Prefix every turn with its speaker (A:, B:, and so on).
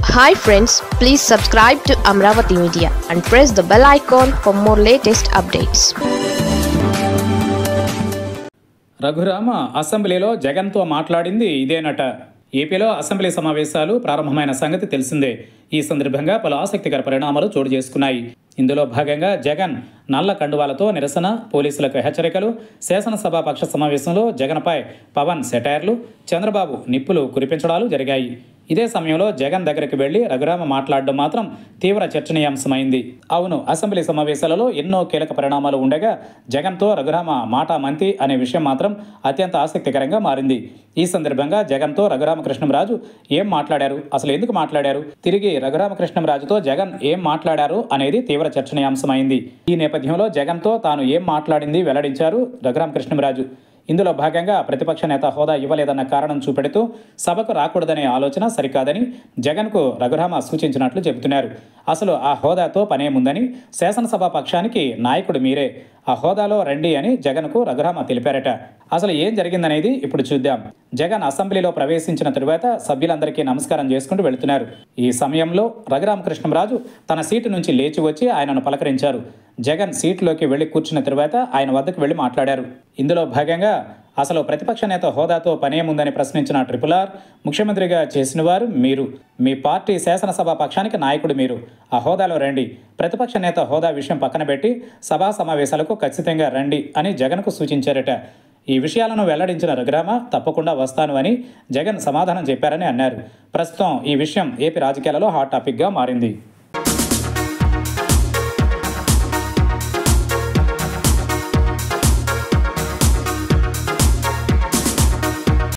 A: hi friends please subscribe to Amaravati media and press the bell icon for more latest updates
B: Raghurama అసెంబ్లీలో జగన్తో మాట్లాడింది ఇదేనట ఏపీలో assembly సమావేశాలు ప్రారంభమైన సంగతి తెలిసిందే ఈ సందర్భంగా పలు ఆసక్తికర పరిణామాలు చోటు చేసుకున్నాయి ఇందులో భాగంగా జగన్ నల్ల కండువాలతో నిరసన పోలీసులకు హెచ్చరికలు శాసనసభ పక్ష సమావేశంలో జగన్పై పవన్ సెటైర్లు చంద్రబాబు నిప్పులు కురిపించడాలు జరిగాయి ఇదే సమయంలో జగన్ దగ్గరికి వెళ్లి రఘురామ మాట్లాడడం మాత్రం తీవ్ర చర్చనీయాంశమైంది అవును అసెంబ్లీ సమావేశాలలో ఎన్నో కీలక పరిణామాలు ఉండగా జగన్తో రఘురామ మాట మంతి అనే విషయం మాత్రం అత్యంత ఆసక్తికరంగా మారింది ఈ సందర్భంగా జగన్తో రఘురామకృష్ణంరాజు ఏం మాట్లాడారు అసలు ఎందుకు మాట్లాడారు తిరిగి రఘురామకృష్ణంరాజుతో జగన్ ఏం మాట్లాడారు అనేది తీవ్ర చర్చనీయాంశమైంది ఈ నేపథ్యంలో జగన్తో తాను ఏం మాట్లాడింది వెల్లడించారు రఘురామకృష్ణంరాజు ఇందులో భాగంగా ప్రతిపక్ష నేత హోదా ఇవ్వలేదన్న కారణం చూపెడుతూ సభకు రాకూడదనే ఆలోచన సరికాదని జగన్కు రఘురామ సూచించినట్లు చెబుతున్నారు అసలు ఆ హోదాతో పనేముందని శాసనసభ పక్షానికి నాయకుడు మీరే ఆ హోదాలో రండి అని జగన్కు రఘురామ తెలిపారట అసలు ఏం జరిగిందనేది ఇప్పుడు చూద్దాం జగన్ అసెంబ్లీలో ప్రవేశించిన తరువాత సభ్యులందరికీ నమస్కారం చేసుకుంటూ వెళుతున్నారు ఈ సమయంలో రఘురామకృష్ణంరాజు తన సీటు నుంచి లేచి వచ్చి ఆయనను పలకరించారు జగన్ సీట్లోకి వెళ్లి కూర్చున్న తరువాత ఆయన వద్దకు వెళ్లి మాట్లాడారు ఇందులో భాగంగా అసలు ప్రతిపక్ష నేత హోదాతో పనేముందని ప్రశ్నించిన ట్రిపుల్ ఆర్ ముఖ్యమంత్రిగా చేసిన వారు మీరు మీ పార్టీ శాసనసభ పక్షానికి నాయకుడు మీరు ఆ హోదాలో రండి ప్రతిపక్ష నేత హోదా విషయం పక్కన పెట్టి సభా సమావేశాలకు ఖచ్చితంగా రండి అని జగన్కు సూచించారట ఈ విషయాలను వెల్లడించిన రఘురామ తప్పకుండా వస్తాను అని జగన్ సమాధానం చెప్పారని అన్నారు ప్రస్తుతం ఈ విషయం ఏపీ రాజకీయాలలో హాట్ టాపిక్గా మారింది